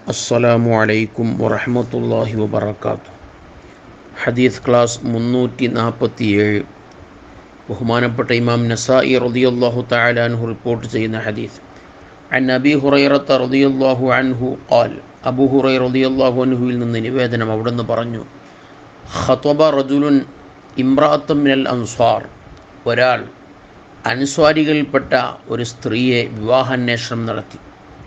അസ്സലാമു അലൈക്കും വറഹമത്തല്ലാഹി വബർക്കാത്തു ഹദീസ് ക്ലാസ് മുന്നൂറ്റി നാൽപ്പത്തിയേഴ് ബഹുമാനപ്പെട്ട ഇമാം നസായി റളിയല്ലാഹു തആല അൻഹു റിപ്പോർട്ട് ചെയ്യുന്ന ഹദീസ് عن أبي هريرة رضي الله عنه قال അബു ഹുറൈ റളിയല്ലാഹു അൻഹുവിൽ നിന്ന് നിവേദനം അവിടുന്ന് പറഞ്ഞു ഖത്വബ റജുലുൻ ഇമ്രാത്തം മിനൽ അൻസ്വാർ ഒരാൾ അൻസ്വാരികളിൽപ്പെട്ട ഒരു സ്ത്രീയെ വിവാഹാന്വേഷണം നടത്തി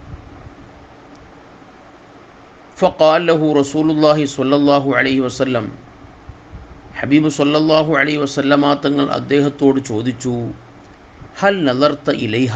ഫഖാൽ ലഹു റസൂലുള്ളാഹി സ്വല്ലല്ലാഹു അലൈഹി വസല്ലം ഹബീബ് സ്വല്ലല്ലാഹു അലൈഹി വസല്ലമ തങ്ങൾ അദ്ദേഹത്തോട് ചോദിച്ചു ഹൽ നദർത്ത ഇലൈഹ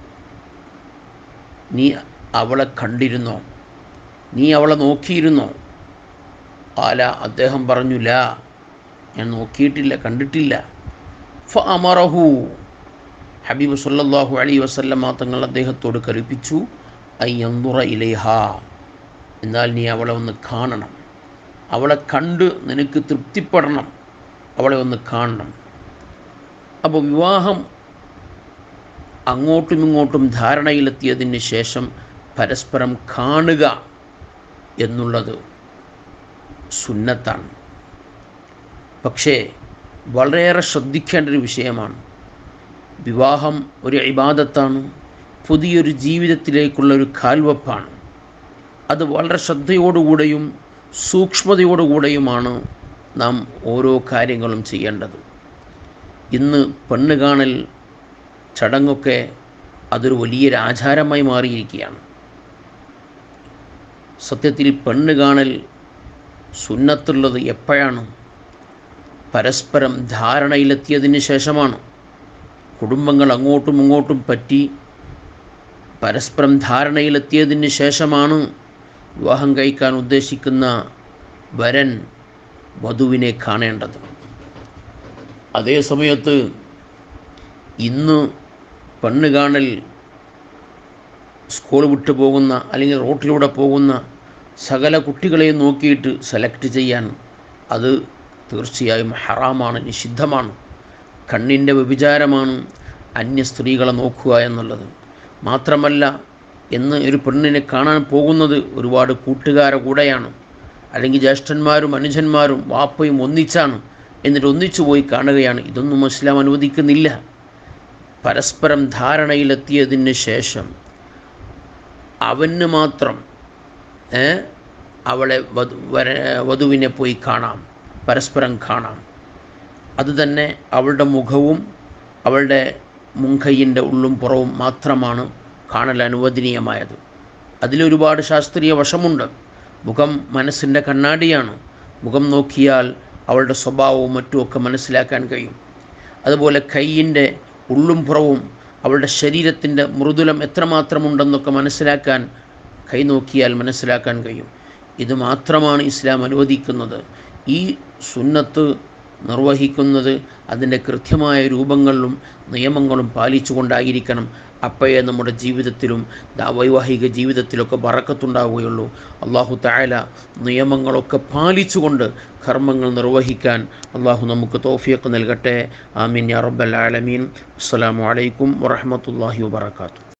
നീ അവളെ കണ്ടിരുന്നോ നീ അവളെ നോക്കിയിരുന്നോ ആല അദ്ദേഹം പറഞ്ഞു ലാ ഞാൻ നോക്കിയിട്ടില്ല കണ്ടിട്ടില്ല ഫ അമറഹു ഹബീബ് സല്ലല്ലാഹു അലൈഹി വസല്ലമ തങ്ങൾ അദ്ദേഹത്തോട് കൽപ്പിച്ചു അയ്യന്തുറ ഇലൈഹ എന്നാൽ നീ അവളെ ഒന്ന് കാണണം അവളെ കണ്ട് നിനക്ക് തൃപ്തിപ്പെടണം അവളെ ഒന്ന് കാണണം അപ്പോൾ വിവാഹം അങ്ങോട്ടും ഇങ്ങോട്ടും ധാരണയിലെത്തിയതിന് ശേഷം പരസ്പരം കാണുക എന്നുള്ളത് സുന്നത്താണ് പക്ഷേ വളരെയേറെ ശ്രദ്ധിക്കേണ്ട ഒരു വിഷയമാണ് വിവാഹം ഒരു ഇബാദത്താണ് പുതിയൊരു ജീവിതത്തിലേക്കുള്ള ഒരു കാൽവപ്പാണ് അത് വളരെ ശ്രദ്ധയോടുകൂടെയും സൂക്ഷ്മതയോടുകൂടെയുമാണ് നാം ഓരോ കാര്യങ്ങളും ചെയ്യേണ്ടത് ഇന്ന് പെണ്ണ് കാണൽ ചടങ്ങൊക്കെ അതൊരു വലിയൊരു ആചാരമായി മാറിയിരിക്കുകയാണ് സത്യത്തിൽ പെണ്ണ് കാണൽ സുന്നത്തുള്ളത് എപ്പോഴാണ് പരസ്പരം ധാരണയിലെത്തിയതിന് ശേഷമാണ് കുടുംബങ്ങൾ അങ്ങോട്ടും ഇങ്ങോട്ടും പറ്റി പരസ്പരം ധാരണയിലെത്തിയതിന് ശേഷമാണ് വിവാഹം കഴിക്കാൻ ഉദ്ദേശിക്കുന്ന വരൻ വധുവിനെ കാണേണ്ടത് അതേ സമയത്ത് ഇന്ന് പെണ്ണ് കാണൽ സ്കൂൾ വിട്ടു പോകുന്ന അല്ലെങ്കിൽ റോട്ടിലൂടെ പോകുന്ന സകല കുട്ടികളെയും നോക്കിയിട്ട് സെലക്ട് ചെയ്യാൻ അത് തീർച്ചയായും ഹറാമാണ് നിഷിദ്ധമാണ് കണ്ണിൻ്റെ വ്യഭിചാരമാണ് അന്യ സ്ത്രീകളെ നോക്കുക എന്നുള്ളത് മാത്രമല്ല എന്ന് ഒരു പെണ്ണിനെ കാണാൻ പോകുന്നത് ഒരുപാട് കൂട്ടുകാരെ കൂടെയാണ് അല്ലെങ്കിൽ ജ്യേഷ്ഠന്മാരും അനുജന്മാരും വാപ്പയും ഒന്നിച്ചാണ് എന്നിട്ട് ഒന്നിച്ചു പോയി കാണുകയാണ് ഇതൊന്നും ഇസ്ലാം അനുവദിക്കുന്നില്ല പരസ്പരം ധാരണയിലെത്തിയതിന് ശേഷം അവന് മാത്രം അവളെ വധു വര വധുവിനെ പോയി കാണാം പരസ്പരം കാണാം അതുതന്നെ അവളുടെ മുഖവും അവളുടെ മുൻകൈയിൻ്റെ ഉള്ളും പുറവും മാത്രമാണ് കാണൽ അനുവദനീയമായത് അതിലൊരുപാട് ശാസ്ത്രീയ വശമുണ്ട് മുഖം മനസ്സിൻ്റെ കണ്ണാടിയാണ് മുഖം നോക്കിയാൽ അവളുടെ സ്വഭാവവും മറ്റുമൊക്കെ മനസ്സിലാക്കാൻ കഴിയും അതുപോലെ കൈയിൻ്റെ ഉള്ളും പുറവും അവളുടെ ശരീരത്തിൻ്റെ മൃദുലം എത്രമാത്രമുണ്ടെന്നൊക്കെ മനസ്സിലാക്കാൻ കൈ നോക്കിയാൽ മനസ്സിലാക്കാൻ കഴിയും ഇത് മാത്രമാണ് ഇസ്ലാം അനുവദിക്കുന്നത് ഈ സുന്നത്ത് നിർവഹിക്കുന്നത് അതിൻ്റെ കൃത്യമായ രൂപങ്ങളിലും നിയമങ്ങളും പാലിച്ചുകൊണ്ടായിരിക്കണം അപ്പോഴേ നമ്മുടെ ജീവിതത്തിലും വൈവാഹിക ജീവിതത്തിലൊക്കെ ബറക്കത്തുണ്ടാവുകയുള്ളൂ അള്ളാഹു തായാല നിയമങ്ങളൊക്കെ പാലിച്ചുകൊണ്ട് കർമ്മങ്ങൾ നിർവഹിക്കാൻ അള്ളാഹു നമുക്ക് തോഫിയൊക്കെ നൽകട്ടെ ആമീൻ യാ റബ്ബൽ ആലമീൻ അസ്സലാമു അലൈക്കും വറഹമത്തല്ലാഹി വബർക്കാത്തു